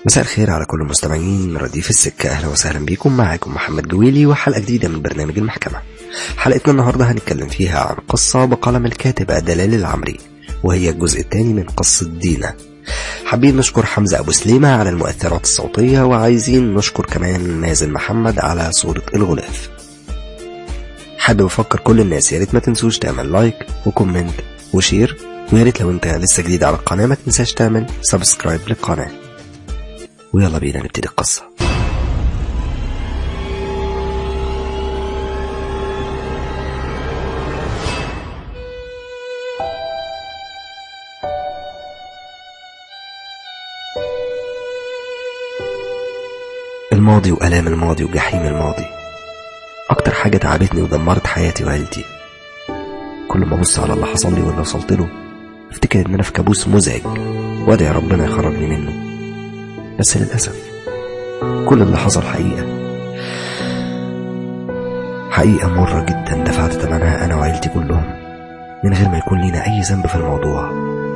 مساء الخير على كل المستمعين رديف السكة أهلا وسهلا بكم معاكم محمد جويلي وحلقة جديدة من برنامج المحكمة حلقتنا النهاردة هنتكلم فيها عن قصة بقلم الكاتب دلال العمري وهي الجزء الثاني من قصة دينا حابين نشكر حمزة أبو سليمة على المؤثرات الصوتية وعايزين نشكر كمان مازن محمد على صورة الغلاف حابب أفكر كل الناس يا ريت ما تنسوش تعمل لايك وكومنت وشير ويا ريت لو انت لسه جديد على القناة ما تنساش تعمل سبسكرايب للقناة ويلا بينا نبتدي القصة الماضي وآلام الماضي وجحيم الماضي أكتر حاجة تعبتني ودمرت حياتي وعيلتي كل ما أبص على اللي حصل لي واللي وصلت له افتكر إن أنا في كابوس مزعج وأدعي ربنا يخرجني منه بس للأسف كل اللي حصل حقيقة حقيقة مرة جدا دفعت ثمنها أنا وعيلتي كلهم من غير ما يكون لينا أي ذنب في الموضوع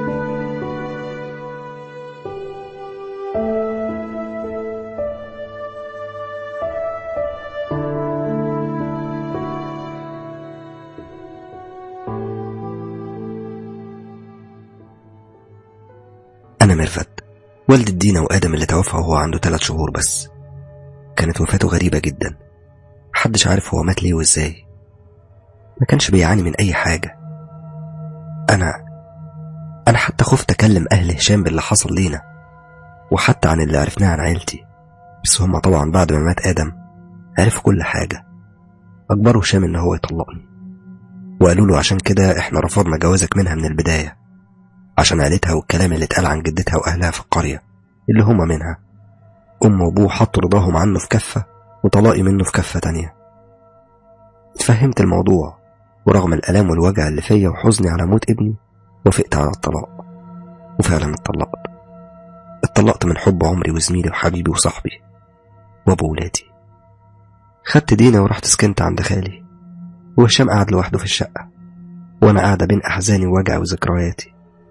أنا ميرفت والد دينا وآدم اللي توفى وهو عنده ثلاث شهور بس كانت وفاته غريبة جدا محدش عارف هو مات ليه وازاي ما كانش بيعاني من أي حاجة أنا أنا حتى خفت أكلم أهل هشام باللي حصل لينا وحتى عن اللي عرفناه عن عيلتي بس هما طبعا بعد ما مات آدم عرفوا كل حاجة أجبروا هشام إن هو يطلقني وقالوا له عشان كده إحنا رفضنا جوازك منها من البداية عشان عيلتها والكلام اللي اتقال عن جدتها وأهلها في القرية اللي هما منها أم وأبوه حطوا رضاهم عنه في كفة وطلاقي منه في كفة تانية اتفهمت الموضوع ورغم الألام والوجع اللي فيا وحزني على موت ابني وافقت على الطلاق وفعلا اتطلقت اتطلقت من حب عمري وزميلي وحبيبي وصاحبي وابو ولادي خدت دينا ورحت سكنت عند خالي وهشام قعد لوحده في الشقة وأنا قاعدة بين أحزاني ووجعي وذكرياتي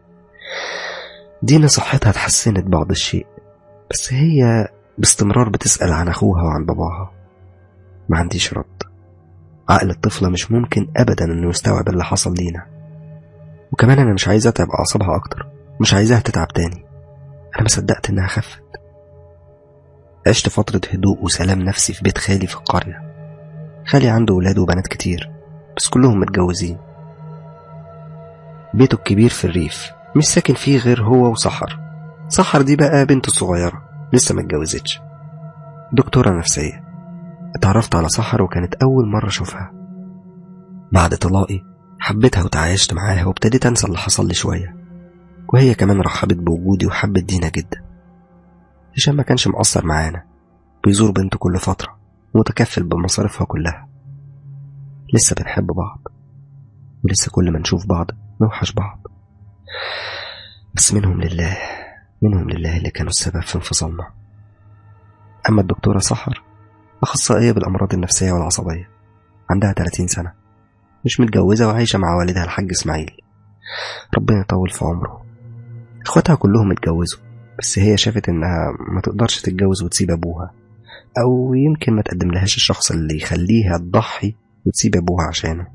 دينا صحتها اتحسنت بعض الشيء بس هي باستمرار بتسأل عن أخوها وعن باباها ما عنديش رد عقل الطفلة مش ممكن أبدا إنه يستوعب اللي حصل لينا وكمان أنا مش عايزة أتعب أعصابها أكتر مش عايزاها تتعب تاني أنا ما صدقت إنها خفت عشت فترة هدوء وسلام نفسي في بيت خالي في القرية خالي عنده ولاد وبنات كتير بس كلهم متجوزين بيته الكبير في الريف مش ساكن فيه غير هو وسحر سحر دي بقى بنته الصغيرة لسه ما اتجوزتش دكتورة نفسية اتعرفت على سحر وكانت أول مرة أشوفها بعد طلاقي حبيتها وتعايشت معاها وابتديت أنسى اللي حصل لي شوية وهي كمان رحبت بوجودي وحبت دينا جدا هشام ما كانش مقصر معانا بيزور بنته كل فترة ومتكفل بمصاريفها كلها لسه بنحب بعض ولسه كل ما نشوف بعض نوحش بعض بس منهم لله منهم لله اللي كانوا السبب في انفصالنا أما الدكتورة سحر أخصائية بالأمراض النفسية والعصبية عندها 30 سنة مش متجوزة وعايشة مع والدها الحاج إسماعيل ربنا يطول في عمره إخواتها كلهم اتجوزوا بس هي شافت إنها ما تقدرش تتجوز وتسيب أبوها أو يمكن ما تقدم لهاش الشخص اللي يخليها تضحي وتسيب أبوها عشانه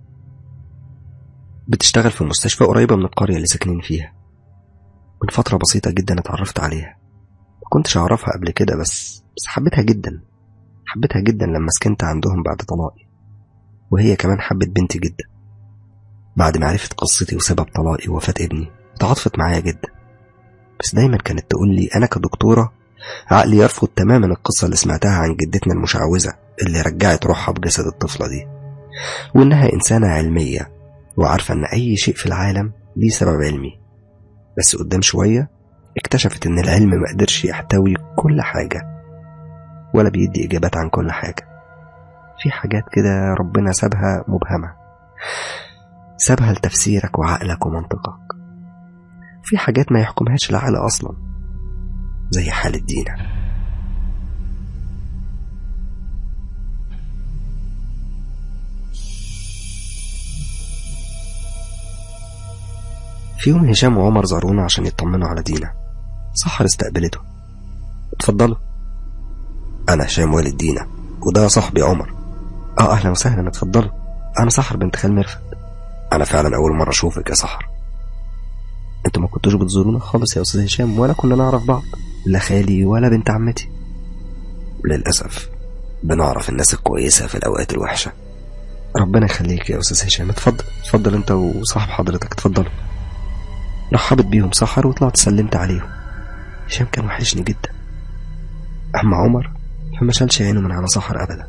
بتشتغل في مستشفى قريبة من القرية اللي ساكنين فيها من فترة بسيطة جدا اتعرفت عليها ما كنتش أعرفها قبل كده بس بس حبيتها جدا حبيتها جدا لما سكنت عندهم بعد طلاقي وهي كمان حبت بنتي جدا بعد ما عرفت قصتي وسبب طلاقي ووفاة ابني تعاطفت معايا جدا بس دايما كانت تقول لي أنا كدكتورة عقلي يرفض تماما القصة اللي سمعتها عن جدتنا المشعوذة اللي رجعت روحها بجسد الطفلة دي وإنها إنسانة علمية وعارفة إن أي شيء في العالم ليه سبب علمي بس قدام شوية اكتشفت إن العلم ما قدرش يحتوي كل حاجة ولا بيدي إجابات عن كل حاجة في حاجات كده ربنا سابها مبهمة سابها لتفسيرك وعقلك ومنطقك في حاجات ما يحكمهاش العقل أصلا زي حالة دينا في يوم هشام وعمر زارونا عشان يطمنوا على دينا سحر استقبلته اتفضلوا أنا هشام والد دينا وده صاحبي عمر اه أهلا وسهلا اتفضلوا أنا سحر بنت خال مرفت أنا فعلا أول مرة أشوفك يا سحر انتوا ما كنتوش بتزورونا خالص يا أستاذ هشام ولا كنا نعرف بعض لا خالي ولا بنت عمتي للأسف بنعرف الناس الكويسة في الأوقات الوحشة ربنا يخليك يا أستاذ هشام اتفضل اتفضل أنت وصاحب حضرتك اتفضلوا رحبت بيهم سحر وطلعت سلمت عليهم هشام كان وحشني جدا أما عمر فما شالش عينه من على سحر أبدا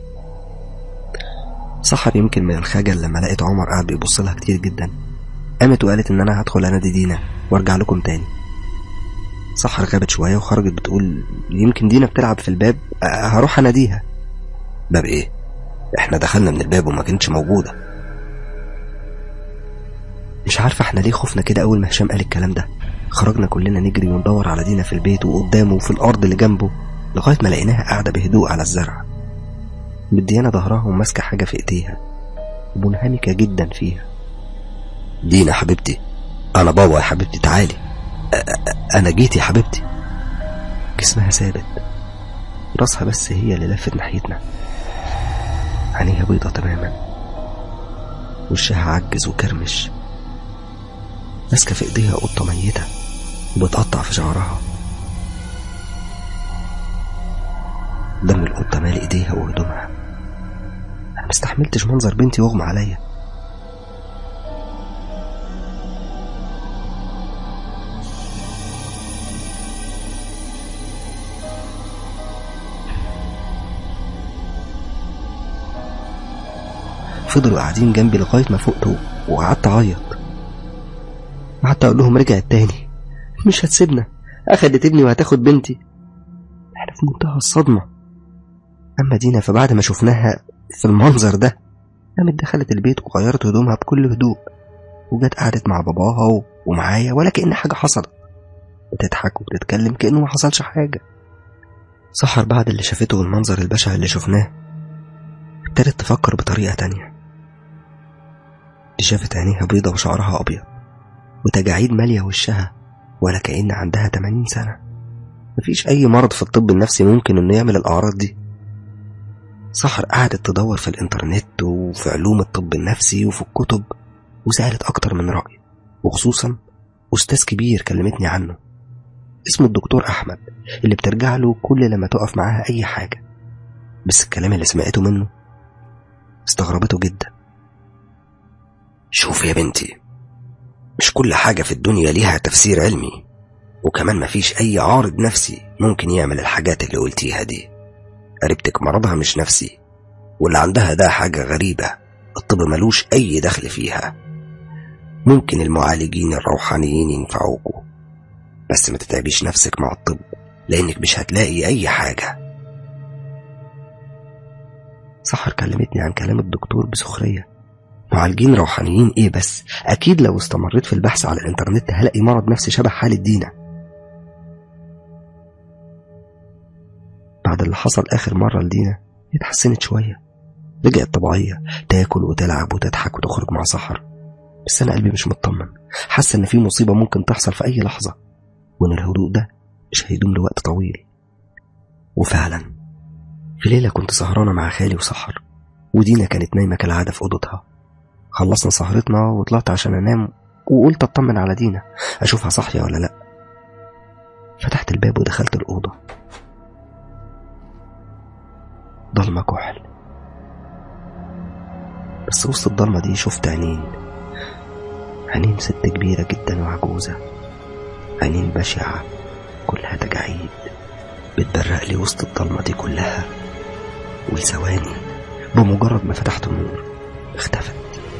سحر يمكن من الخجل لما لقيت عمر قاعد بيبص لها كتير جدا قامت وقالت إن أنا هدخل أنادي دينا وأرجع لكم تاني سحر غابت شوية وخرجت بتقول يمكن دينا بتلعب في الباب أه، هروح أناديها باب إيه؟ إحنا دخلنا من الباب وما كانتش موجودة مش عارفة احنا ليه خفنا كده أول ما هشام قال الكلام ده خرجنا كلنا نجري وندور على دينا في البيت وقدامه وفي الأرض اللي جنبه لغاية ما لقيناها قاعدة بهدوء على الزرع مديانا ظهرها وماسكة حاجة في إيديها ومنهمكة جدا فيها دينا حبيبتي أنا بابا يا حبيبتي تعالي أ- أ- أنا جيت يا حبيبتي جسمها ثابت راسها بس هي اللي لفت ناحيتنا عينيها بيضة تماما وشها عجز وكرمش ماسكة في ايديها قطة ميتة وبتقطع في شعرها دم القطة مال ايديها وهدومها انا مستحملتش منظر بنتي واغمى عليا فضلوا قاعدين جنبي لغاية ما فقت وقعدت أعيط قعدت أقول لهم رجعت تاني مش هتسيبنا أخدت ابني وهتاخد بنتي احنا في منتهى الصدمة أما دينا فبعد ما شفناها في المنظر ده قامت دخلت البيت وغيرت هدومها بكل هدوء وجت قعدت مع باباها و- ومعايا ولا كأن حاجة حصلت بتضحك وبتتكلم كأنه ما حصلش حاجة سحر بعد اللي شافته والمنظر البشع اللي شفناه ابتدت تفكر بطريقة تانية دي شافت عينيها بيضة وشعرها أبيض وتجاعيد مالية وشها ولا كأن عندها 80 سنة مفيش أي مرض في الطب النفسي ممكن إنه يعمل الأعراض دي سحر قعدت تدور في الإنترنت وفي علوم الطب النفسي وفي الكتب وسألت أكتر من رأي وخصوصا أستاذ كبير كلمتني عنه اسمه الدكتور أحمد اللي بترجع له كل لما تقف معاها أي حاجة بس الكلام اللي سمعته منه استغربته جدا شوف يا بنتي مش كل حاجة في الدنيا ليها تفسير علمي وكمان مفيش أي عارض نفسي ممكن يعمل الحاجات اللي قلتيها دي قريبتك مرضها مش نفسي واللي عندها ده حاجة غريبة الطب ملوش أي دخل فيها ممكن المعالجين الروحانيين ينفعوكوا بس ما تتعبيش نفسك مع الطب لأنك مش هتلاقي أي حاجة سحر كلمتني عن كلام الدكتور بسخرية معالجين روحانيين ايه بس اكيد لو استمريت في البحث على الانترنت هلاقي مرض نفسي شبه حالة دينا بعد اللي حصل اخر مرة لدينا هي اتحسنت شوية رجعت طبيعية تاكل وتلعب وتضحك وتخرج مع سحر بس انا قلبي مش مطمن حاسة ان في مصيبة ممكن تحصل في اي لحظة وان الهدوء ده مش هيدوم لوقت طويل وفعلا في ليلة كنت سهرانة مع خالي وسحر ودينا كانت نايمة كالعادة في أوضتها خلصنا سهرتنا وطلعت عشان أنام وقلت أطمن على دينا أشوفها صاحية ولا لأ فتحت الباب ودخلت الأوضة ضلمة كحل بس وسط الضلمة دي شفت عينين عينين ست كبيرة جدا وعجوزة عينين بشعة كلها تجاعيد بتبرق لي وسط الضلمة دي كلها ولثواني بمجرد ما فتحت النور اختفت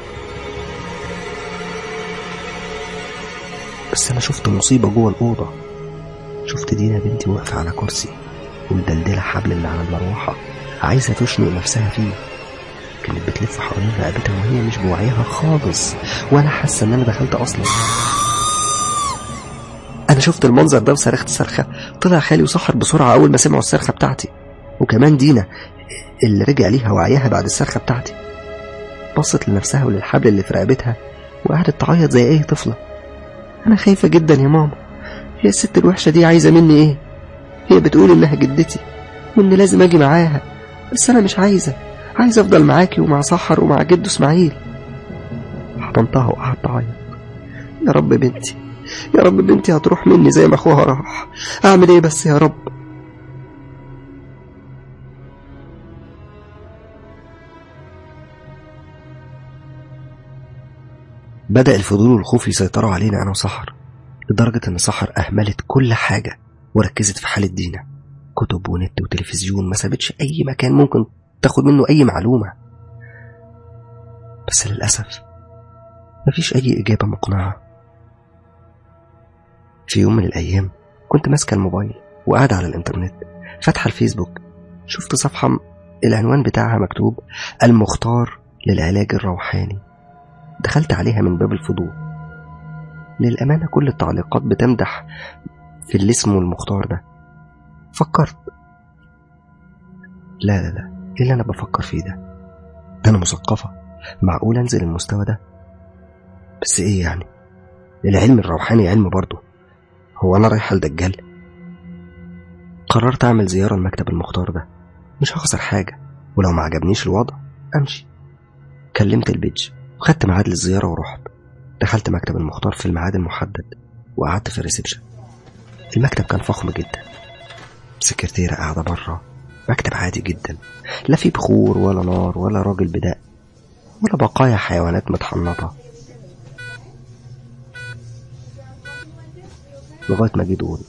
بس أنا شفت مصيبة جوه الأوضة شفت دينا بنتي واقفة على كرسي ومدلدلة حبل اللي على المروحة عايزة تشنق نفسها فيه كانت بتلف حوالين رقبتها وهي مش بوعيها خالص ولا حاسة إن أنا دخلت أصلا أنا شفت المنظر ده وصرخت صرخة طلع خالي وسحر بسرعة أول ما سمعوا الصرخة بتاعتي وكمان دينا اللي رجع ليها وعيها بعد الصرخة بتاعتي بصت لنفسها وللحبل اللي في رقبتها وقعدت تعيط زي أي طفلة أنا خايفة جدا يا ماما هي الست الوحشة دي عايزة مني إيه هي بتقول إنها جدتي وإن لازم أجي معاها بس أنا مش عايزة عايزة أفضل معاكي ومع سحر ومع جده إسماعيل حضنتها وقعدت أعيط يا رب بنتي يا رب بنتي هتروح مني زي ما أخوها راح أعمل إيه بس يا رب بدأ الفضول والخوف يسيطروا علينا أنا وسحر لدرجة إن سحر أهملت كل حاجة وركزت في حالة دينا كتب ونت وتلفزيون ما سابتش أي مكان ممكن تاخد منه أي معلومة بس للأسف مفيش أي إجابة مقنعة في يوم من الأيام كنت ماسكة الموبايل وقاعدة على الإنترنت فاتحة الفيسبوك شفت صفحة العنوان بتاعها مكتوب المختار للعلاج الروحاني دخلت عليها من باب الفضول للأمانة كل التعليقات بتمدح في اللي اسمه المختار ده فكرت لا لا لا ايه اللي انا بفكر فيه ده ده انا مثقفة معقول انزل المستوى ده بس ايه يعني العلم الروحاني علم برضه هو انا رايح لدجال قررت اعمل زيارة لمكتب المختار ده مش هخسر حاجة ولو ما عجبنيش الوضع امشي كلمت البيج وخدت ميعاد للزيارة ورحت دخلت مكتب المختار في الميعاد المحدد وقعدت في الريسبشن المكتب كان فخم جدا سكرتيرة قاعدة بره مكتب عادي جدا لا في بخور ولا نار ولا راجل بداء ولا بقايا حيوانات متحنطة لغاية ما جه دوري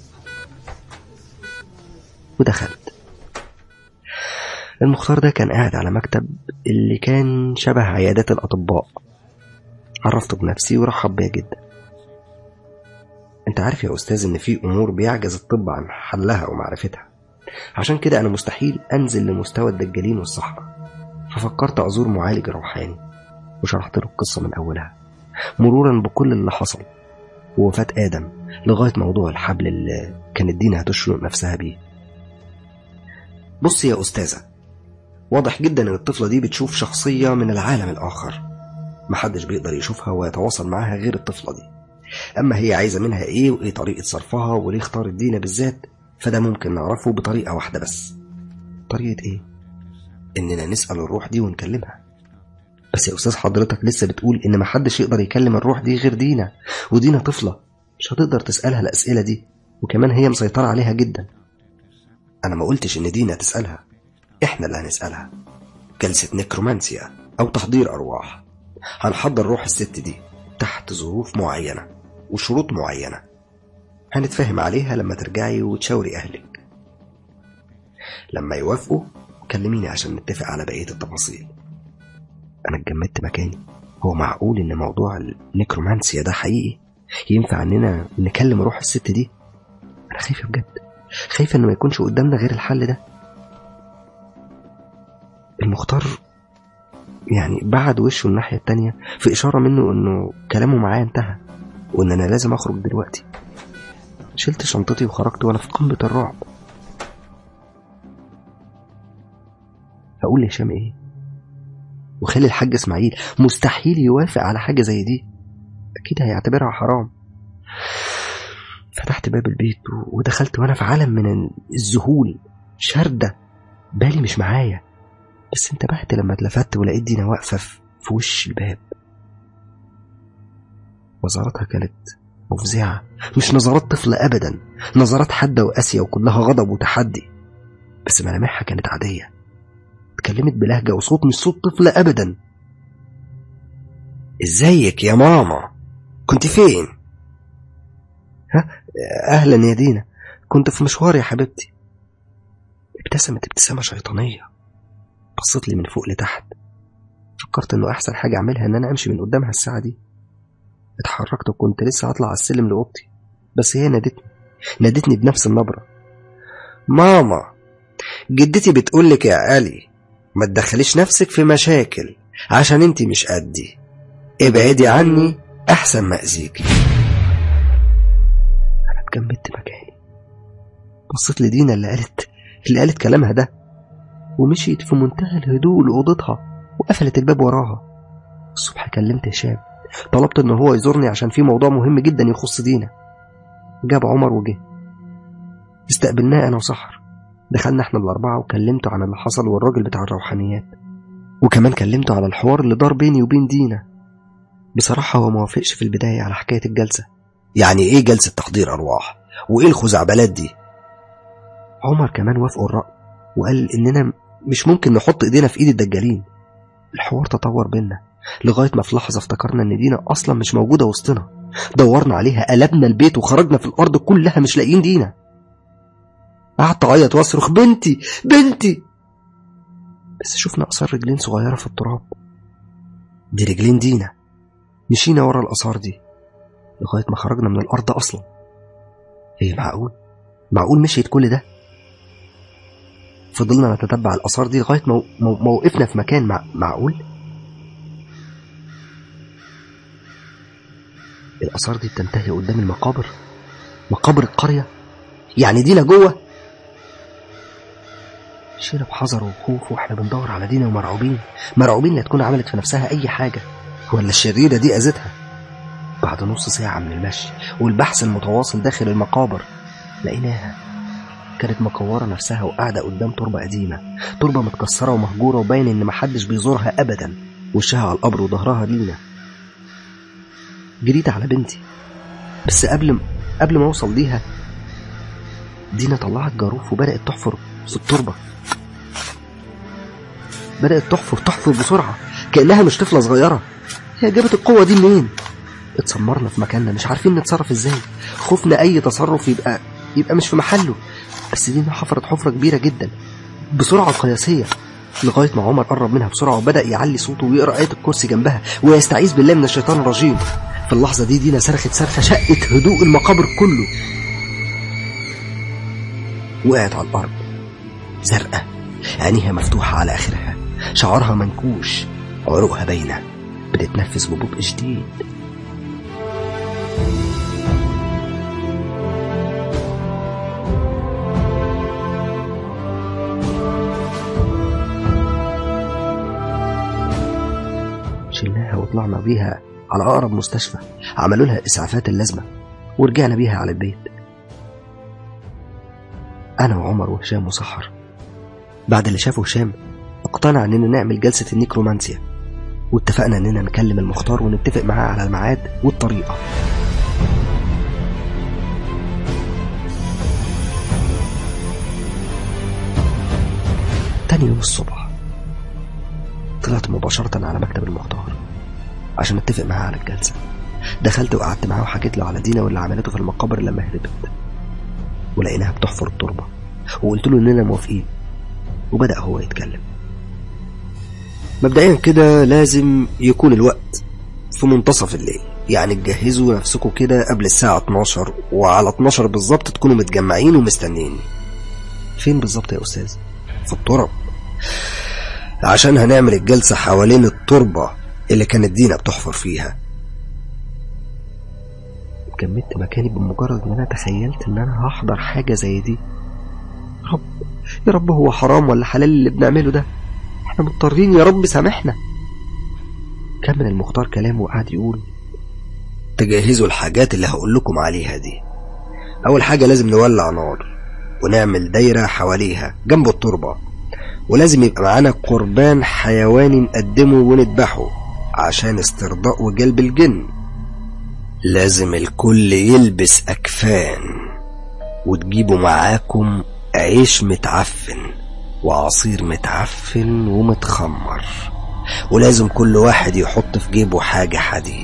ودخلت المختار ده كان قاعد على مكتب اللي كان شبه عيادات الأطباء عرفته بنفسي ورحب بيا جدا انت عارف يا أستاذ إن في أمور بيعجز الطب عن حلها ومعرفتها عشان كده أنا مستحيل أنزل لمستوى الدجالين والصحراء ففكرت أزور معالج روحاني وشرحت له القصة من أولها مرورا بكل اللي حصل ووفاة آدم لغاية موضوع الحبل اللي كانت دينا هتشنق نفسها بيه بص يا أستاذة واضح جدا إن الطفلة دي بتشوف شخصية من العالم الآخر محدش بيقدر يشوفها ويتواصل معاها غير الطفلة دي أما هي عايزة منها إيه وإيه طريقة صرفها وليه اختارت دينا بالذات فده ممكن نعرفه بطريقة واحدة بس طريقة إيه؟ إننا نسأل الروح دي ونكلمها بس يا أستاذ حضرتك لسه بتقول إن محدش يقدر يكلم الروح دي غير دينا ودينا طفلة مش هتقدر تسألها الأسئلة دي وكمان هي مسيطرة عليها جدا أنا ما قلتش إن دينا تسألها إحنا اللي هنسألها جلسة نكرومانسيا أو تحضير أرواح هنحضر روح الست دي تحت ظروف معينة وشروط معينة هنتفاهم عليها لما ترجعي وتشاوري أهلك لما يوافقوا كلميني عشان نتفق على بقية التفاصيل أنا اتجمدت مكاني هو معقول إن موضوع النيكرومانسيا ده حقيقي ينفع إننا نكلم روح الست دي أنا خايفة بجد خايفة إن ما يكونش قدامنا غير الحل ده المختار يعني بعد وشه الناحية التانية في إشارة منه إنه كلامه معايا انتهى وإن أنا لازم أخرج دلوقتي شلت شنطتي وخرجت وأنا في قمة الرعب أقول لهشام إيه وخلي الحاج إسماعيل مستحيل يوافق على حاجة زي دي أكيد هيعتبرها حرام فتحت باب البيت ودخلت وأنا في عالم من الذهول شردة بالي مش معايا بس انتبهت لما اتلفت ولقيت دينا واقفة في وش الباب نظراتها كانت مفزعة مش نظرات طفلة أبدا نظرات حادة وقاسية وكلها غضب وتحدي بس ملامحها كانت عادية اتكلمت بلهجة وصوت مش صوت طفلة أبدا ازيك يا ماما كنت فين ها أهلا يا دينا كنت في مشوار يا حبيبتي ابتسمت ابتسامة شيطانية بصت لي من فوق لتحت فكرت انه احسن حاجة اعملها ان انا امشي من قدامها الساعة دي اتحركت وكنت لسه هطلع على السلم لأوضتي بس هي نادتني نادتني بنفس النبرة ماما جدتي بتقولك يا علي ما تدخليش نفسك في مشاكل عشان انتي مش قدي ابعدي عني احسن ما اذيكي انا اتجمدت مكاني بصيت لدينا اللي قالت اللي قالت كلامها ده ومشيت في منتهى الهدوء لأوضتها وقفلت الباب وراها الصبح كلمت هشام طلبت ان هو يزورني عشان في موضوع مهم جدا يخص دينا جاب عمر وجه استقبلناه أنا وسحر دخلنا احنا الأربعة وكلمته عن اللي حصل والراجل بتاع الروحانيات وكمان كلمته على الحوار اللي دار بيني وبين دينا بصراحة هو موافقش في البداية على حكاية الجلسة يعني ايه جلسة تحضير ارواح وايه الخزعبلات دي عمر كمان وافقوا الرأي وقال إننا مش ممكن نحط إيدينا في إيد الدجالين الحوار تطور بينا لغاية ما في لحظة افتكرنا إن دينا أصلا مش موجودة وسطنا دورنا عليها قلبنا البيت وخرجنا في الأرض كلها مش لاقيين دينا قعدت أعيط وأصرخ بنتي بنتي بس شفنا آثار رجلين صغيرة في التراب دي رجلين دينا مشينا ورا الآثار دي لغاية ما خرجنا من الأرض أصلا إيه معقول معقول مشيت كل ده فضلنا نتتبع الآثار دي لغاية ما ما- ما وقفنا في مكان مع... معقول الآثار دي بتنتهي قدام المقابر مقابر القرية يعني دينا جوه مشينا بحذر وخوف واحنا بندور على دينا ومرعوبين مرعوبين لا تكون عملت في نفسها أي حاجة ولا الشريرة دي أذتها بعد نص ساعة من المشي والبحث المتواصل داخل المقابر لقيناها كانت مكورة نفسها وقاعدة قدام تربة قديمة تربة متكسرة ومهجورة وباين إن محدش بيزورها أبدا وشها على القبر وظهرها لينا جريت على بنتي بس قبل قبل ما أوصل ليها دينا طلعت جاروف وبدأت تحفر في التربة بدأت تحفر تحفر بسرعة كأنها مش طفلة صغيرة هي جابت القوة دي منين؟ اتسمرنا في مكاننا مش عارفين نتصرف ازاي خوفنا أي تصرف يبقى يبقى مش في محله بس دينا حفرت حفرة كبيرة جدا بسرعة قياسية لغاية ما عمر قرب منها بسرعة وبدأ يعلي صوته ويقرأ آية الكرسي جنبها ويستعيذ بالله من الشيطان الرجيم في اللحظة دي دينا صرخت صرخة شقت هدوء المقابر كله وقعت على الأرض زرقاء عينيها مفتوحة على آخرها شعرها منكوش عروقها باينة بتتنفس ببطء شديد شلناها وطلعنا بيها على أقرب مستشفى عملوا لها الإسعافات اللازمة ورجعنا بيها على البيت أنا وعمر وهشام وسحر بعد اللي شافه هشام اقتنع إننا نعمل جلسة النيكرومانسيا واتفقنا إننا نكلم المختار ونتفق معاه على الميعاد والطريقة تاني يوم الصبح طلعت مباشرة على مكتب المختار عشان اتفق معاه على الجلسة دخلت وقعدت معاه وحكيت له على دينا واللي عملته في المقابر لما هربت ولقيناها بتحفر التربة وقلت له إننا موافقين وبدأ هو يتكلم مبدئيا كده لازم يكون الوقت في منتصف الليل يعني تجهزوا نفسكم كده قبل الساعة 12 وعلى 12 بالظبط تكونوا متجمعين ومستنيين فين بالظبط يا أستاذ؟ في الترب عشان هنعمل الجلسة حوالين التربة اللي كانت دينا بتحفر فيها جمدت مكاني بمجرد ان انا تخيلت ان انا هحضر حاجة زي دي يا رب يا رب هو حرام ولا حلال اللي بنعمله ده احنا مضطرين يا رب سامحنا كمل المختار كلامه وقعد يقول تجهزوا الحاجات اللي هقول لكم عليها دي أول حاجة لازم نولع نار ونعمل دايرة حواليها جنب التربة ولازم يبقى معانا قربان حيواني نقدمه ونذبحه عشان استرضاء وجلب الجن لازم الكل يلبس أكفان وتجيبوا معاكم عيش متعفن وعصير متعفن ومتخمر ولازم كل واحد يحط في جيبه حاجة حديد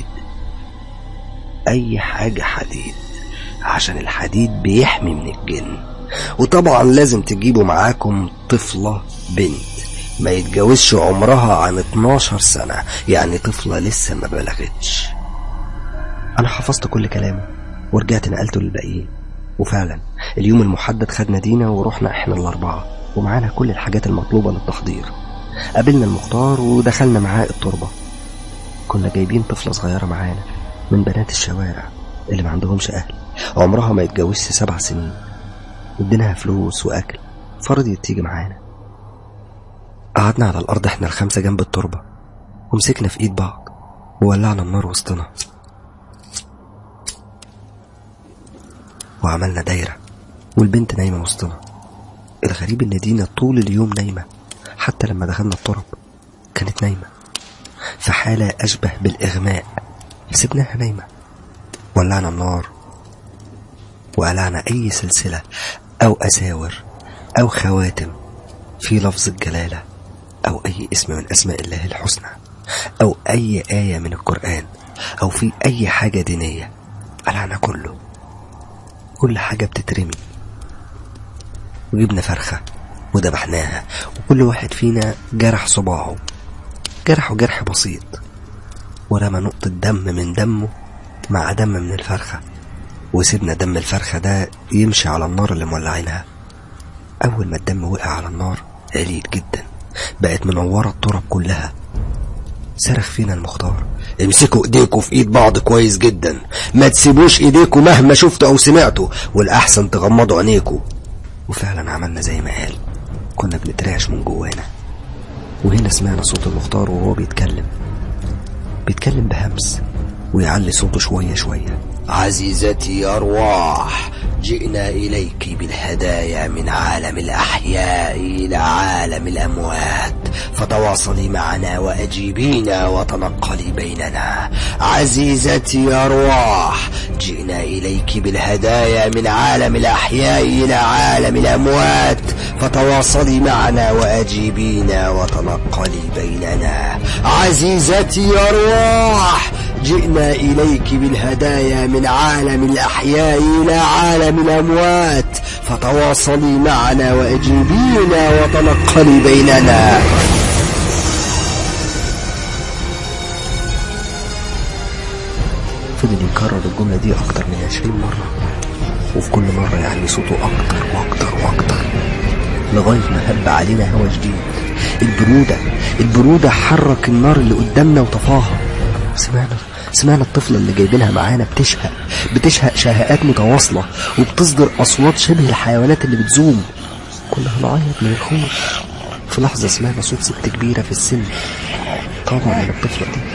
أي حاجة حديد عشان الحديد بيحمي من الجن وطبعا لازم تجيبوا معاكم طفلة بنت ما يتجاوزش عمرها عن 12 سنة يعني طفلة لسه ما بلغتش انا حفظت كل كلامه ورجعت نقلته للباقيين وفعلا اليوم المحدد خدنا دينا ورحنا احنا الاربعه ومعانا كل الحاجات المطلوبه للتحضير قابلنا المختار ودخلنا معاه التربه كنا جايبين طفله صغيره معانا من بنات الشوارع اللي ما عندهمش اهل عمرها ما يتجاوزش سبع سنين اديناها فلوس واكل فرضيت تيجي معانا قعدنا على الارض احنا الخمسه جنب التربه ومسكنا في ايد بعض وولعنا النار وسطنا وعملنا دايرة والبنت نايمة وسطنا الغريب إن دينا طول اليوم نايمة حتى لما دخلنا الترب كانت نايمة في حالة أشبه بالإغماء سبناها نايمة ولعنا النار وقلعنا أي سلسلة أو أساور أو خواتم في لفظ الجلالة أو أي اسم من أسماء الله الحسنى أو أي آية من القرآن أو في أي حاجة دينية قلعنا كله كل حاجة بتترمي وجبنا فرخة وذبحناها وكل واحد فينا جرح صباعه جرحه جرح بسيط ورمى نقطة دم من دمه مع دم من الفرخة وسيبنا دم الفرخة ده يمشي على النار اللي مولعينها أول ما الدم وقع على النار عليت جدا بقت منورة التراب كلها صرخ فينا المختار امسكوا ايديكوا في ايد بعض كويس جدا ما تسيبوش ايديكوا مهما شفتوا او سمعتوا والاحسن تغمضوا عينيكوا وفعلا عملنا زي ما قال كنا بنترعش من جوانا وهنا سمعنا صوت المختار وهو بيتكلم بيتكلم بهمس ويعلي صوته شوية شوية عزيزتي أرواح جئنا إليك بالهدايا من عالم الأحياء إلى عالم الأموات فتواصلي معنا وأجيبينا وتنقلي بيننا عزيزتي أرواح جئنا إليك بالهدايا من عالم الأحياء إلى عالم الأموات فتواصلي معنا وأجيبينا وتنقلي بيننا عزيزتي أرواح جئنا إليك بالهدايا من عالم الأحياء إلى عالم الأموات فتواصلي معنا وأجيبينا وتنقلي بيننا فضل يكرر الجملة دي أكتر من عشرين مرة وفي كل مرة يعلي صوته أكتر وأكتر وأكتر لغاية ما هب علينا هوا جديد البرودة البرودة حرك النار اللي قدامنا وطفاها سمعنا سمعنا الطفلة اللي جايبينها معانا بتشهق بتشهق شهقات متواصلة وبتصدر أصوات شبه الحيوانات اللي بتزوم كنا هنعيط من الخوف في لحظة سمعنا صوت ست كبيرة في السن طبعا من الطفلة دي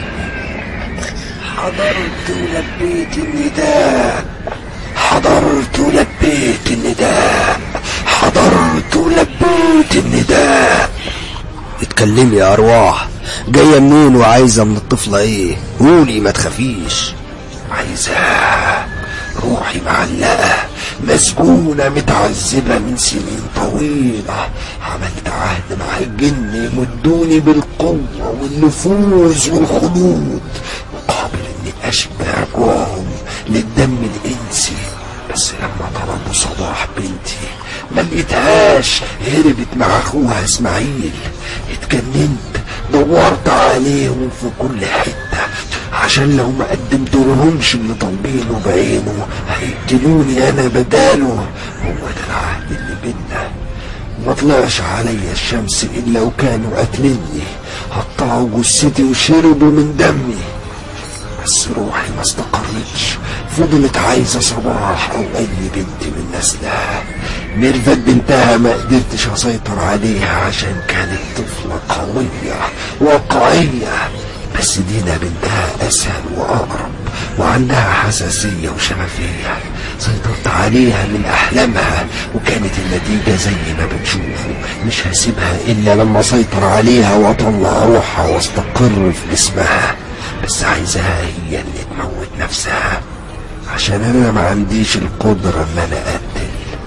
حضرت ولبيت النداء حضرت ولبيت النداء حضرت ولبيت النداء اتكلمي يا أرواح جاية منين وعايزة من الطفلة ايه قولي ما تخافيش عايزاه روحي معلقة مسجونة متعذبة من سنين طويلة عملت عهد مع الجن يمدوني بالقوة والنفوذ والخلود مقابل اني اشبع جوعهم للدم الانسي بس لما طلبوا صلاح بنتي ما لقيتهاش هربت مع اخوها اسماعيل اتجننت دورت عليهم في كل حتة عشان لو ما قدمت لهمش اللي طالبينه بعينه هيقتلوني انا بداله هو ده العهد اللي بينا ما طلعش عليا الشمس الا وكانوا قاتليني قطعوا جثتي وشربوا من دمي بس روحي ما استقرتش فضلت عايزة صباح أو أي بنت من نسلها ميرفت بنتها ما قدرتش أسيطر عليها عشان كانت طفلة قوية واقعية بس دينا بنتها أسهل وأقرب وعندها حساسية وشفافية سيطرت عليها من أحلامها وكانت النتيجة زي ما بتشوفوا مش هسيبها إلا لما أسيطر عليها وأطلع روحها واستقر في جسمها بس عايزاها هي اللي تموت نفسها عشان انا ما عنديش القدرة ان انا اقتل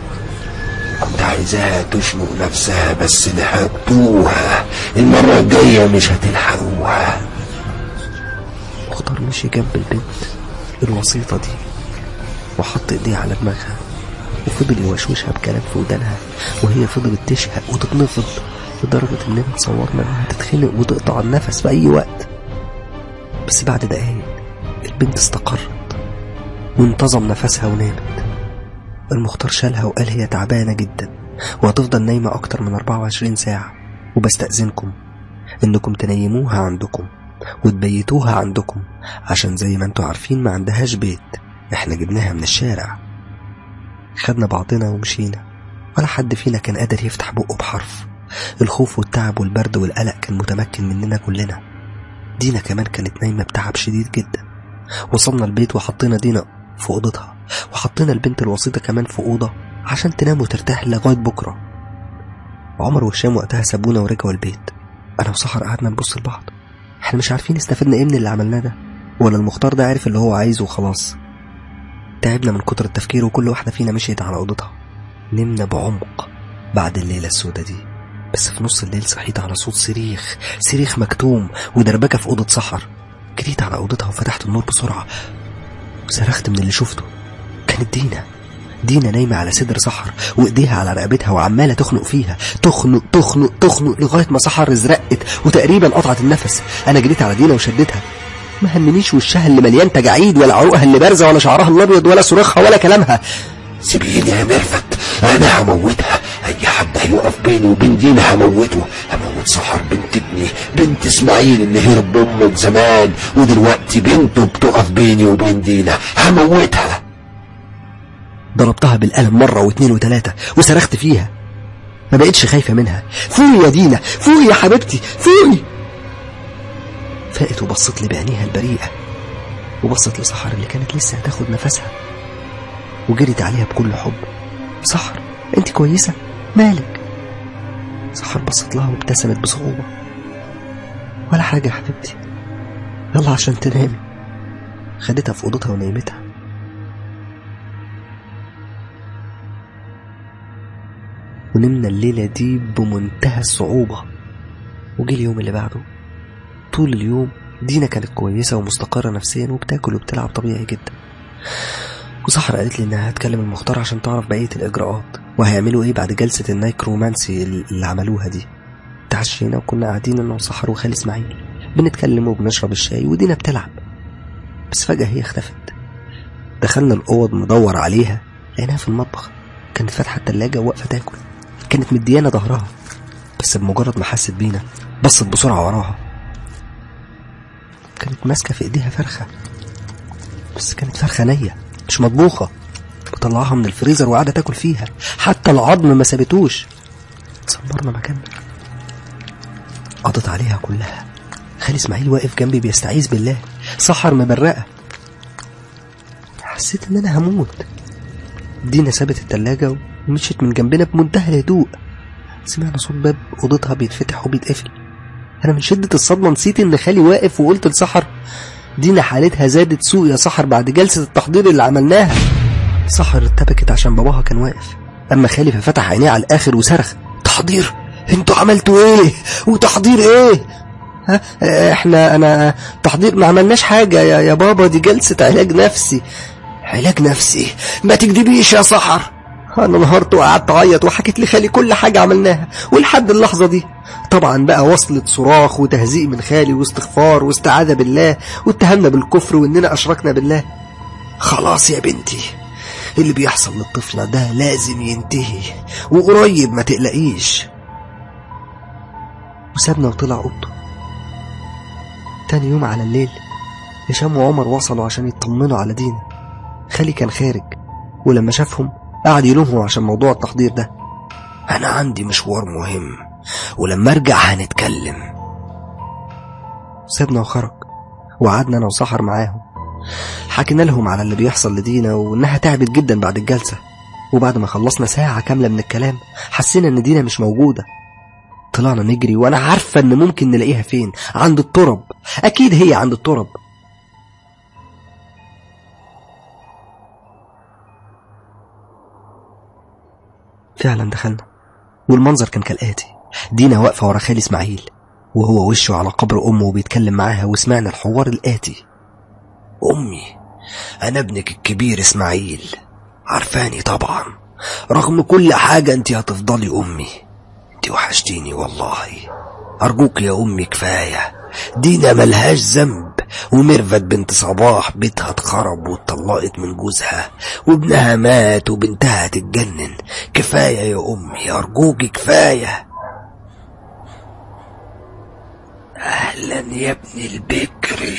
كنت عايزاها تشنق نفسها بس لحقتوها المرة الجاية مش هتلحقوها مختار مشي جنب البنت الوسيطة دي وحط ايديه على دماغها وفضل يوشوشها بكلام في ودانها وهي فضلت تشهق وتتنفض لدرجة اننا تصورنا انها تتخنق وتقطع النفس في اي وقت بس بعد دقايق البنت استقرت وانتظم نفسها ونامت المختار شالها وقال هي تعبانة جدا وهتفضل نايمة أكتر من 24 ساعة وبستأذنكم إنكم تنيموها عندكم وتبيتوها عندكم عشان زي ما انتوا عارفين ما عندهاش بيت احنا جبناها من الشارع خدنا بعضنا ومشينا ولا حد فينا كان قادر يفتح بقه بحرف الخوف والتعب والبرد والقلق كان متمكن مننا كلنا دينا كمان كانت نايمة بتعب شديد جدا وصلنا البيت وحطينا دينا في أوضتها وحطينا البنت الوسيطة كمان في أوضة عشان تنام وترتاح لغاية بكرة عمر وهشام وقتها سابونا ورجعوا البيت أنا وسحر قعدنا نبص لبعض احنا مش عارفين استفدنا ايه من اللي عملناه ده ولا المختار ده عارف اللي هو عايزه وخلاص تعبنا من كتر التفكير وكل واحدة فينا مشيت على أوضتها نمنا بعمق بعد الليلة السودة دي بس في نص الليل صحيت على صوت صريخ صريخ مكتوم ودربكة في أوضة سحر جريت على أوضتها وفتحت النور بسرعة وصرخت من اللي شفته كانت دينا دينا نايمة على صدر سحر وإيديها على رقبتها وعمالة تخنق فيها تخنق تخنق تخنق لغاية ما سحر ازرقت وتقريبا قطعت النفس أنا جريت على دينا وشدتها ما همنيش وشها اللي مليان تجاعيد ولا عروقها اللي بارزة ولا شعرها الأبيض ولا صراخها ولا كلامها سيبيني يا ميرفت انا هموتها اي حد هيقف بيني وبين دينا هموته هموت سحر بنت ابني بنت اسماعيل اللي هرب بامه زمان ودلوقتي بنته بتقف بيني وبين دينا هموتها ضربتها بالقلم مرة واتنين وتلاتة وصرخت فيها ما بقتش خايفة منها فوقي يا دينا فوقي يا حبيبتي فوقي فاقت وبصت لي بعينيها البريئة وبصت لسحر اللي كانت لسه هتاخد نفسها وجريت عليها بكل حب سحر انت كويسة مالك سحر بصت لها وابتسمت بصعوبة ولا حاجة يا حبيبتي يلا عشان تنامي خدتها في أوضتها ونيمتها ونمنا الليلة دي بمنتهى الصعوبة وجي اليوم اللي بعده طول اليوم دينا كانت كويسة ومستقرة نفسيا وبتاكل وبتلعب طبيعي جدا وسحر قالت لي انها هتكلم المختار عشان تعرف بقية الاجراءات وهيعملوا ايه بعد جلسة النايكرومانسي اللي عملوها دي تعشينا وكنا قاعدين انا وسحر وخالي اسماعيل بنتكلم وبنشرب الشاي ودينا بتلعب بس فجأة هي اختفت دخلنا الأوض ندور عليها لقيناها في المطبخ كانت فاتحة التلاجة وواقفة تاكل كانت مديانا ظهرها بس بمجرد ما حست بينا بصت بسرعة وراها كانت ماسكة في ايديها فرخة بس كانت فرخة نية مش مطبوخة مطلعها من الفريزر وقاعدة تاكل فيها حتى العظم ما سابتوش تصبرنا مكاننا قضت عليها كلها خالي اسماعيل واقف جنبي بيستعيذ بالله سحر مبرقة حسيت ان انا هموت دينا سابت التلاجة ومشيت من جنبنا بمنتهى الهدوء سمعنا صوت باب اوضتها بيتفتح وبيتقفل انا من شدة الصدمة نسيت ان خالي واقف وقلت لسحر دينا حالتها زادت سوء يا سحر بعد جلسة التحضير اللي عملناها سحر ارتبكت عشان باباها كان واقف اما خالي ففتح عينيه على الاخر وصرخ تحضير انتوا عملتوا ايه وتحضير ايه ها احنا انا تحضير ما عملناش حاجة يا, يا بابا دي جلسة علاج نفسي علاج نفسي ما تكذبيش يا سحر انا نهارت وقعدت اعيط وحكيت لخالي كل حاجة عملناها ولحد اللحظة دي طبعا بقى وصلت صراخ وتهزيء من خالي واستغفار واستعاذة بالله واتهمنا بالكفر واننا اشركنا بالله خلاص يا بنتي اللي بيحصل للطفلة ده لازم ينتهي وقريب ما تقلقيش وسابنا وطلع اوضته تاني يوم على الليل هشام وعمر وصلوا عشان يطمنوا على دينا خالي كان خارج ولما شافهم قعد يلومهم عشان موضوع التحضير ده انا عندي مشوار مهم ولما ارجع هنتكلم سابنا وخرج وقعدنا انا وسحر معاهم حكينا لهم على اللي بيحصل لدينا وانها تعبت جدا بعد الجلسة وبعد ما خلصنا ساعة كاملة من الكلام حسينا ان دينا مش موجودة طلعنا نجري وانا عارفة ان ممكن نلاقيها فين عند الترب اكيد هي عند الترب فعلا دخلنا والمنظر كان كالآتي دينا واقفة ورا خالي اسماعيل وهو وشه على قبر أمه وبيتكلم معاها وسمعنا الحوار الآتي أمي أنا ابنك الكبير إسماعيل عارفاني طبعا رغم كل حاجة أنت هتفضلي أمي أنت وحشتيني والله أرجوك يا أمي كفاية دينا ملهاش ذنب وميرفت بنت صباح بيتها اتخرب واتطلقت من جوزها وابنها مات وبنتها هتتجنن كفاية يا أمي أرجوك كفاية أهلا يا ابن البكري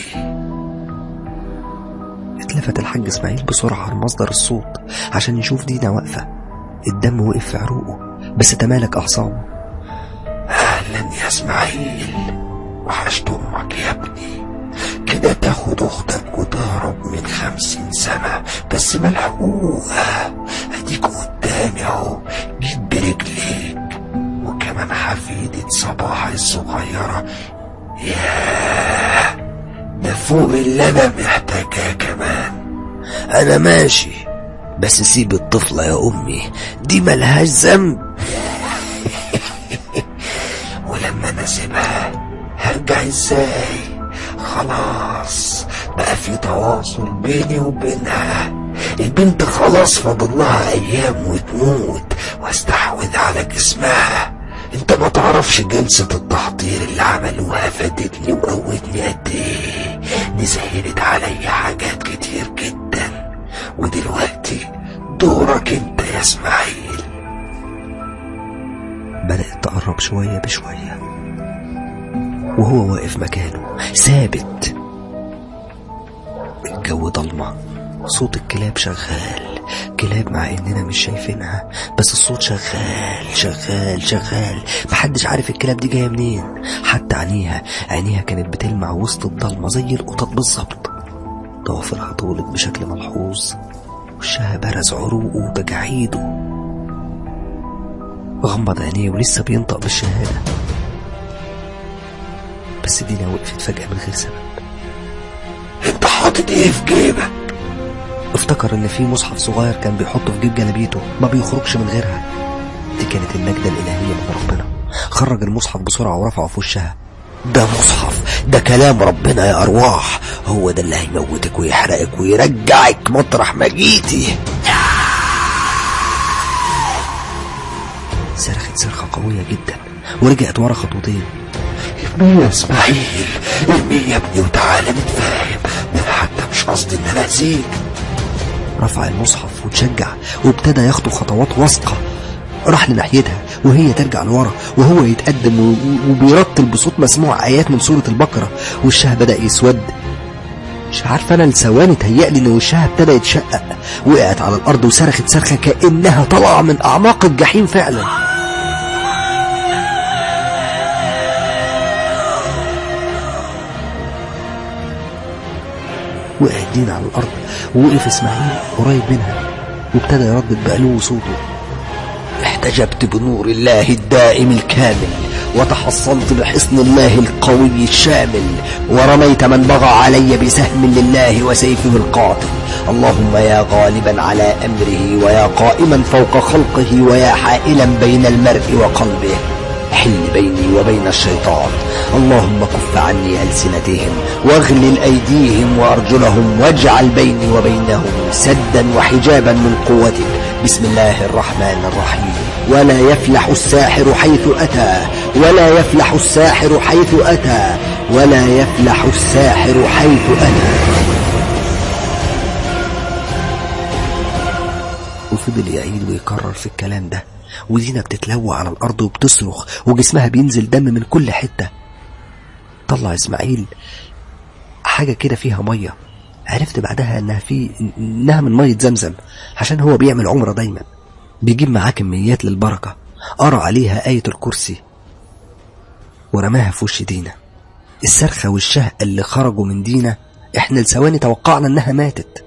اتلفت الحاج اسماعيل بسرعة لمصدر الصوت عشان يشوف دينا واقفة الدم وقف في عروقه بس تمالك أعصابه أهلا يا إسماعيل وحشت أمك يا ابني كده تاخد أختك وتهرب من خمسين سنة بس ملحقوها أديك قدام قدامي اهو جيت برجليك وكمان حفيدة صباح الصغيرة ياه ده فوق اللي انا محتاجاه كمان انا ماشي بس سيب الطفلة يا امي دي ملهاش ذنب ولما انا اسيبها هرجع ازاي خلاص بقى في تواصل بيني وبينها البنت خلاص فاضل لها ايام وتموت واستحوذ على جسمها انت ما تعرفش جلسة التحضير اللي عملوها فادتني وقوتني قد ايه دي سهلت عليا حاجات كتير جدا ودلوقتي دورك انت يا اسماعيل بدأت تقرب شوية بشوية وهو واقف مكانه ثابت الجو ضلمة صوت الكلاب شغال كلاب مع اننا مش شايفينها بس الصوت شغال شغال شغال محدش عارف الكلاب دي جايه منين حتى عينيها عينيها كانت بتلمع وسط الضلمه زي القطط بالظبط ضوافرها طولت بشكل ملحوظ وشها برز عروقه وبجعيده غمض عينيه ولسه بينطق بالشهادة بس دينا وقفت فجأة من غير سبب انت حاطط ايه في جيبك افتكر ان في مصحف صغير كان بيحطه في جيب جلابيته ما بيخرجش من غيرها دي كانت النجدة الإلهية من ربنا خرج المصحف بسرعة ورفعه في وشها ده مصحف ده كلام ربنا يا أرواح هو ده اللي هيموتك ويحرقك ويرجعك مطرح ما جيتي صرخت صرخة قوية جدا ورجعت ورا خطوتين ارمي يا اسماعيل ارمي يا ابني وتعالى نتفاهم ده انا حتى مش قصدي ان انا اذيك رفع المصحف وتشجع وابتدى يخطو خطوات واثقة راح لناحيتها وهي ترجع لورا وهو يتقدم و- وبيرتل بصوت مسموع آيات من سورة البقرة وشها بدأ يسود مش عارفة أنا لثواني تهيألي إن وشها ابتدى يتشقق وقعت على الأرض وصرخت صرخة كأنها طالعة من أعماق الجحيم فعلا وقعت دينا على الأرض ووقف إسماعيل قريب منها وابتدى يردد بألو صوته احتجبت بنور الله الدائم الكامل وتحصنت بحصن الله القوي الشامل ورميت من بغى علي بسهم لله وسيفه القاتل اللهم يا غالبا على أمره ويا قائما فوق خلقه ويا حائلا بين المرء وقلبه حل بيني وبين الشيطان اللهم كف عني ألسنتهم واغلل أيديهم وأرجلهم واجعل بيني وبينهم سدا وحجابا من قوتك بسم الله الرحمن الرحيم ولا يفلح الساحر حيث أتى ولا يفلح الساحر حيث أتى ولا يفلح الساحر حيث أتى وفضل يعيد ويكرر في الكلام ده ودينا بتتلوى على الأرض وبتصرخ وجسمها بينزل دم من كل حتة طلع إسماعيل حاجة كده فيها مية عرفت بعدها إنها في إنها من مية زمزم عشان هو بيعمل عمرة دايما بيجيب معاه كميات للبركة قرأ عليها آية الكرسي ورماها في وش دينا الصرخة والشهق اللي خرجوا من دينا احنا لثواني توقعنا انها ماتت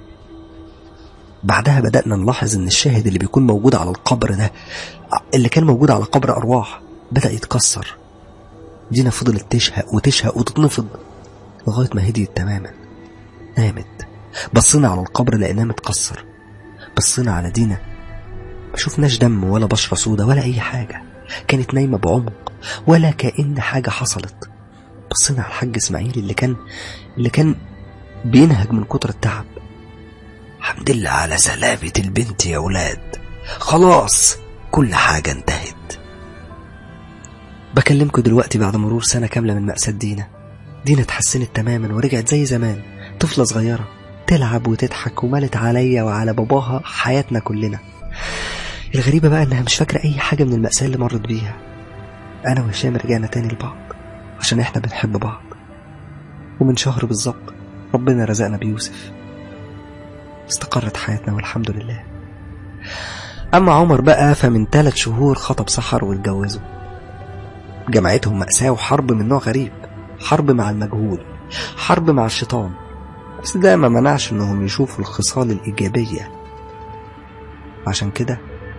بعدها بدأنا نلاحظ ان الشاهد اللي بيكون موجود على القبر ده اللي كان موجود على قبر أرواح بدأ يتكسر دينا فضلت تشهق وتشهق وتتنفض لغاية ما هديت تماما نامت بصينا على القبر لقيناه متكسر بصينا على دينا ما شفناش دم ولا بشرة سودة ولا أي حاجة كانت نايمة بعمق ولا كأن حاجة حصلت بصينا على الحاج إسماعيل اللي كان اللي كان بينهج من كتر التعب الحمد لله على سلامة البنت يا ولاد خلاص كل حاجة انتهت بكلمكم دلوقتي بعد مرور سنة كاملة من مأساة دينا دينا اتحسنت تماما ورجعت زي زمان طفلة صغيرة تلعب وتضحك وملت عليا وعلى باباها حياتنا كلنا الغريبة بقى انها مش فاكرة اي حاجة من المأساة اللي مرت بيها انا وهشام رجعنا تاني لبعض عشان احنا بنحب بعض ومن شهر بالظبط ربنا رزقنا بيوسف استقرت حياتنا والحمد لله أما عمر بقى فمن ثلاث شهور خطب سحر واتجوزوا جمعتهم مأساة وحرب من نوع غريب حرب مع المجهول حرب مع الشيطان بس ده ما منعش انهم يشوفوا الخصال الإيجابية عشان كده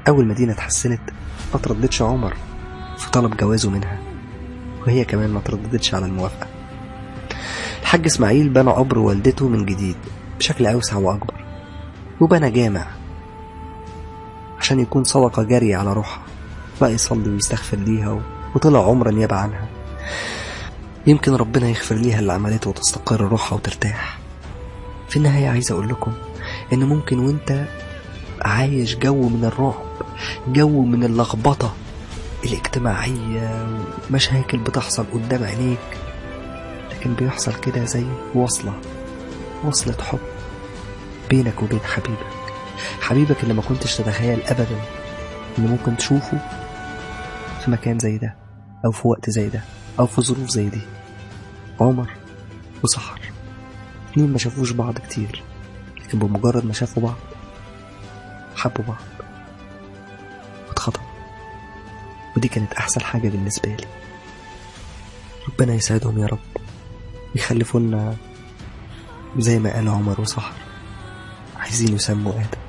أول ما دينا اتحسنت ما ترددش عمر في طلب جوازه منها وهي كمان ما ترددتش على الموافقة الحاج إسماعيل بنى قبر والدته من جديد بشكل أوسع وأكبر وبنى جامع عشان يكون صدقة جارية على روحها بقى يصلي ويستغفر ليها وطلع عمرا نيابة عنها يمكن ربنا يغفر ليها اللي عملته وتستقر روحها وترتاح في النهاية عايز أقول لكم إن ممكن وإنت عايش جو من الرعب جو من اللخبطة الاجتماعية ومشاكل بتحصل قدام عينيك لكن بيحصل كده زي وصلة وصلة حب بينك وبين حبيبك حبيبك اللي ما كنتش تتخيل أبدا إن ممكن تشوفه في مكان زي ده أو في وقت زي ده أو في ظروف زي دي عمر وسحر اتنين ما شافوش بعض كتير لكن بمجرد ما شافوا بعض حبوا بعض واتخطبوا ودي كانت أحسن حاجة بالنسبة لي ربنا يسعدهم يا رب يخلفوا لنا زي ما قال عمر وسحر عايزين يسموا آدم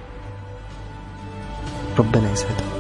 ربنا يسعدهم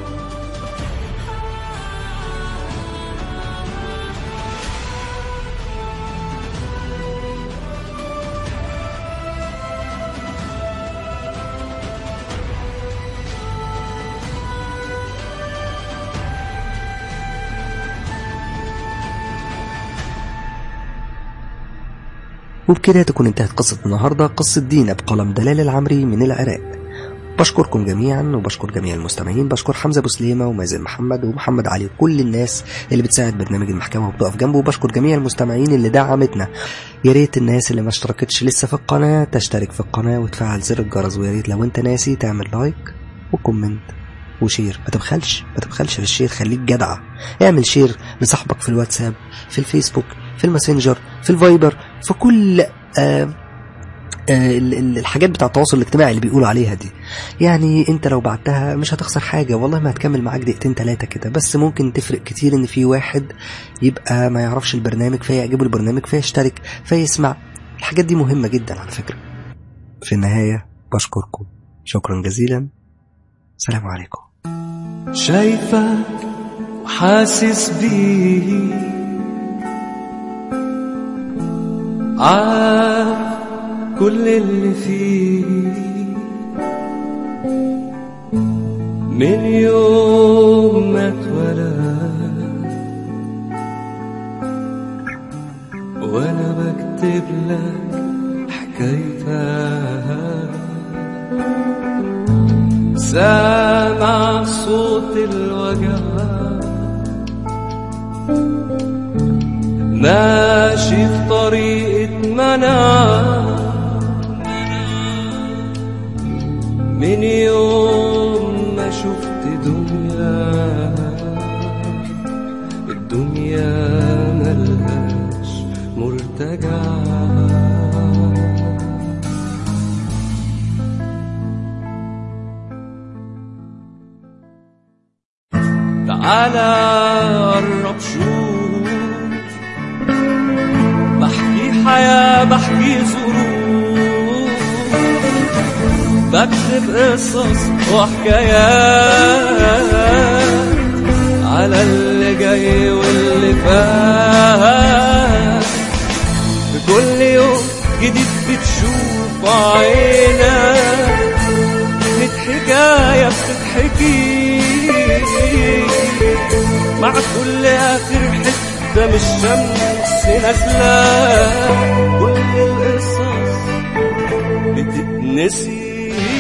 وبكده تكون انتهت قصة النهاردة قصة دينا بقلم دلال العمري من العراق بشكركم جميعا وبشكر جميع المستمعين بشكر حمزة بوسليمة ومازن محمد ومحمد علي وكل الناس اللي بتساعد برنامج المحكمة وبتقف جنبه وبشكر جميع المستمعين اللي دعمتنا يا ريت الناس اللي ما اشتركتش لسه في القناة تشترك في القناة وتفعل زر الجرس ويا ريت لو انت ناسي تعمل لايك وكومنت وشير ما تبخلش ما تبخلش في الشير خليك جدع اعمل شير لصاحبك في الواتساب في الفيسبوك في الماسنجر في الفايبر في كل آه آه الحاجات بتاع التواصل الاجتماعي اللي بيقولوا عليها دي يعني انت لو بعتها مش هتخسر حاجه والله ما هتكمل معاك دقيقتين ثلاثه كده بس ممكن تفرق كتير ان في واحد يبقى ما يعرفش البرنامج فيعجبه البرنامج فيشترك فيسمع الحاجات دي مهمه جدا على فكره في النهايه بشكركم شكرا جزيلا سلام عليكم شايفك وحاسس بيه عارف كل اللي فيه من يوم ما اتولد وانا بكتب لك حكايتها سامع صوت الوجع ماشي في طريقة منع من يوم ما شفت دنيا الدنيا ملهاش مرتجع تعالى قرب شوف بحكي حياة بحكي ظروف بكتب قصص وحكايات على اللي جاي واللي فات بكل يوم جديد بتشوف عينك ميت حكاية بتتحكي مع كل آخر حتة من الشمس نازلة كل القصص بتتنسي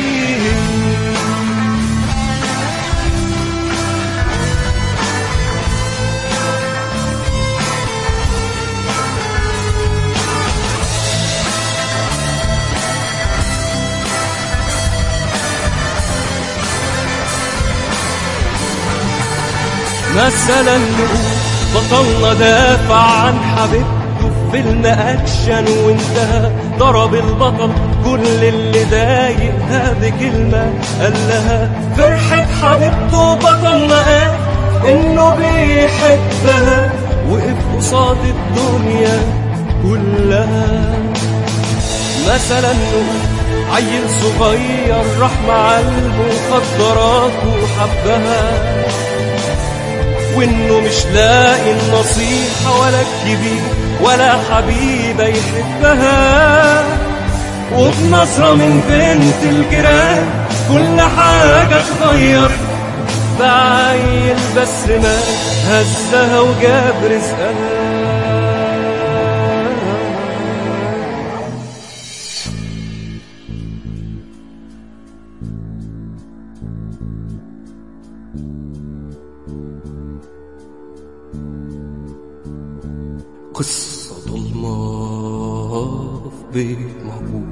مثلا نقول بطلنا دافع عن حبيبته في فيلم اكشن وانتهى ضرب البطل كل اللي ضايقها بكلمة قال لها فرحة حبيبته بطلنا قال انه بيحبها وقف قصاد الدنيا كلها مثلا نقول عيل صغير راح مع المخدرات وحبها وانه مش لاقي النصيحة ولا الكبير ولا حبيبة يحبها وبنظرة من بنت الجيران كل حاجة اتغير بعيل بس ما هزها وجاب رزقها قصة ضلمة في بيت مهجور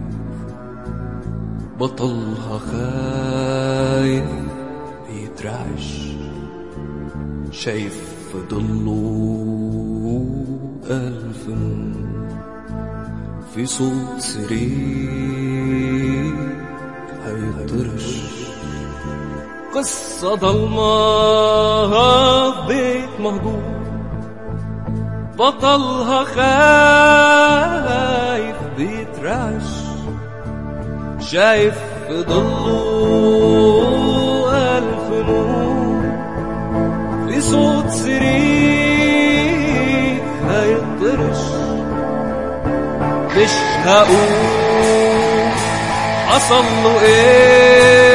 بطلها خايف بيترعش شايف في ضله ألف نور في صوت سرير هيطرش قصة ضلمة في بيت مهجور بطلها خايف بيترعش شايف في ضله ألف نور في صوت سرير هيطرش مش هقول حصل له ايه